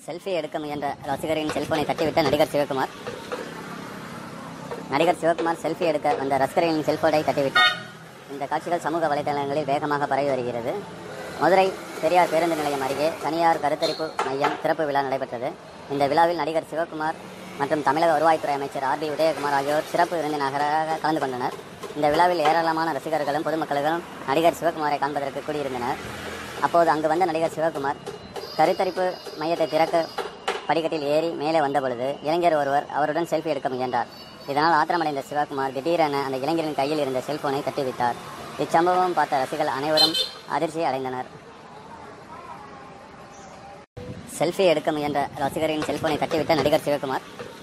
selfie எடுக்க முயன்ற ரசிகரின் செல்போனை தட்டிவிட்ட நடிகர் சிவகுமார் நடிகர் சிவகுமார் செல்ஃபி எடுக்க வந்த ரசிகரின் செல்போனை தட்டிவிட்டார் இந்த காட்சிகள் சமூக வலைதளங்களில் வேகமாக பரவி வருகிறது மதுரை பெரியார் பேருந்து நிலையம் அருகே தனியார் கருத்தரிப்பு மையம் திறப்பு விழா நடைபெற்றது இந்த விழாவில் நடிகர் சிவகுமார் மற்றும் தமிழக வருவாய்த்துறை அமைச்சர் ஆர் பி உதயகுமார் ஆகியோர் சிறப்பு விருந்தினராக கலந்து கொண்டனர் இந்த விழாவில் ஏராளமான ரசிகர்களும் பொதுமக்களும் நடிகர் சிவகுமாரை காண்பதற்கு கூடியிருந்தனர் அப்போது அங்கு வந்த நடிகர் சிவகுமார் கருத்தரிப்பு மையத்தை திறக்க படிக்கட்டில் ஏறி மேலே வந்தபொழுது இளைஞர் ஒருவர் அவருடன் செல்ஃபி எடுக்க முயன்றார் இதனால் ஆத்திரமடைந்த சிவகுமார் திடீரென அந்த இளைஞரின் கையில் இருந்த செல்போனை தட்டிவிட்டார் இச்சம்பவம் பார்த்த ரசிகர்கள் அனைவரும் அதிர்ச்சி அடைந்தனர் செல்ஃபி எடுக்க முயன்ற ரசிகரின் செல்போனை தட்டிவிட்ட நடிகர் சிவகுமார்